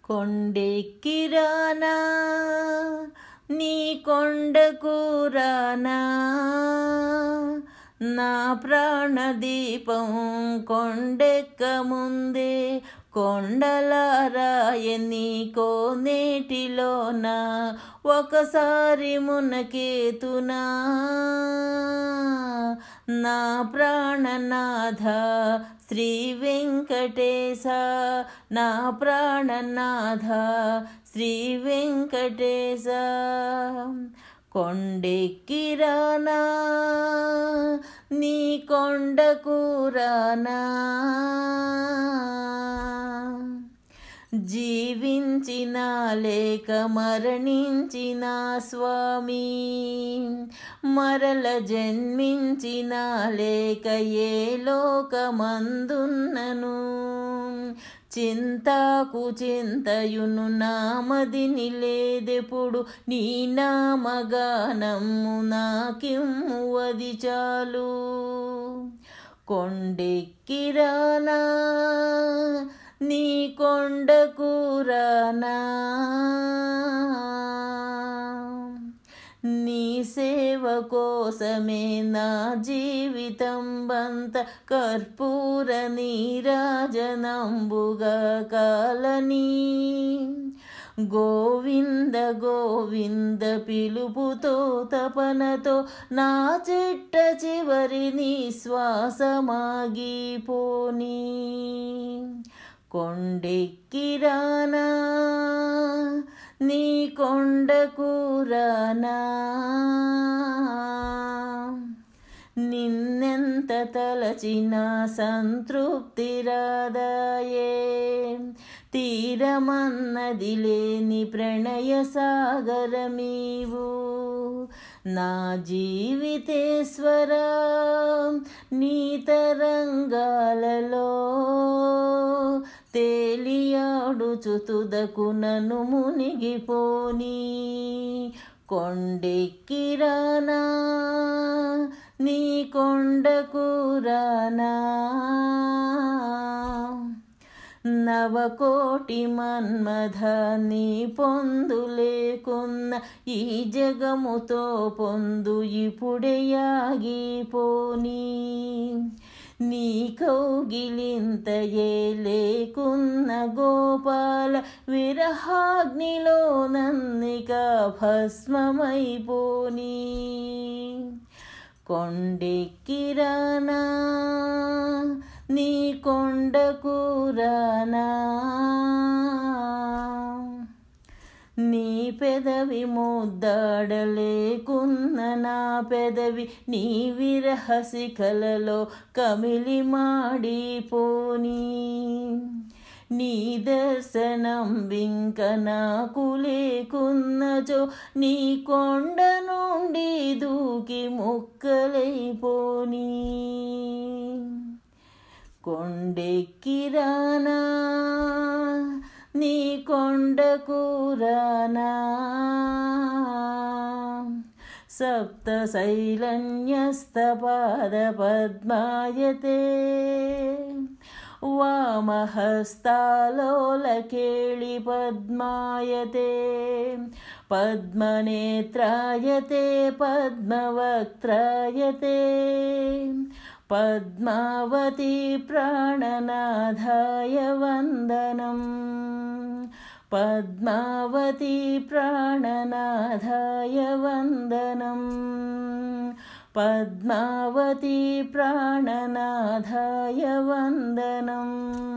కొండెక్కిరానా నీ కొండకు రానా నా ప్రాణదీపం కొండెక్క ముందే కొండలారాయ నీకో నేటిలోన ఒకసారి మునకేతునా నా ప్రాణనాథ శ్రీ వెంకటేశ నా ప్రాణనాథ శ్రీ వెంకటేశ కొండెక్కిరానా నీ కొండకు రానా జీవించిన లేక మరణించిన స్వామి మరల జన్మించిన లేక ఏ లోకమందున్నను చింతాకు చింతయును నామదిని లేదెప్పుడు నీ నామగానమ్ము నాకిమ్ము అది చాలు కొండెక్కిరానా నీ కొండకు రానా నీ సేవ కోసమే నా జీవితం బంత కర్పూర నీరాజనంబుగా కాలని గోవింద గోవింద పిలుపుతో తపనతో నా చిట్ట చివరి నీ శ్వాసమాగిపోని కొండెక్కిరానా నీ కొండకు రానా నిన్నెంత తలచిన సంతృప్తి రాదాయే తీరమన్నది లేని ప్రణయ సాగరమీవు నా జీవితేశ్వర నీ తరంగాలలో తేలియాడుచు తుదకు నన్ను మునిగిపోని కొండెక్కిరానా నీ కొండకు రానా నవకోటి మన్మధ నీ పొందు లేకున్న ఈ జగముతో పొందు ఇప్పుడే యాగిపోని నీ కౌగిలింతయే లేకున్న గోపాల విరహాగ్నిలో నన్నిక భస్మమైపోని కొండెక్కిరానా నీ కొండకు రానా నీ పెదవి ముద్దాడలేకున్న నా పెదవి నీ విరహ శిఖలలో కమిలి మాడిపోని నీ దర్శనం వింక నాకు లేకున్నచో నీ కొండ నుండి దూకి ముక్కలైపోని కొండెక్కిరానా నీ కొండకు రానా సప్త శైలన్యస్తపాద పద్మాయతే వామహస్తాలోలకేళి పద్మాయతే పద్మనేత్రాయతే పద్మవక్త్రాయతే పద్మావతి ప్రాణనాథాయ వందనం పద్మావతి ప్రాణనాథాయ వందనం పద్మావతి ప్రాణనాథాయ వందనం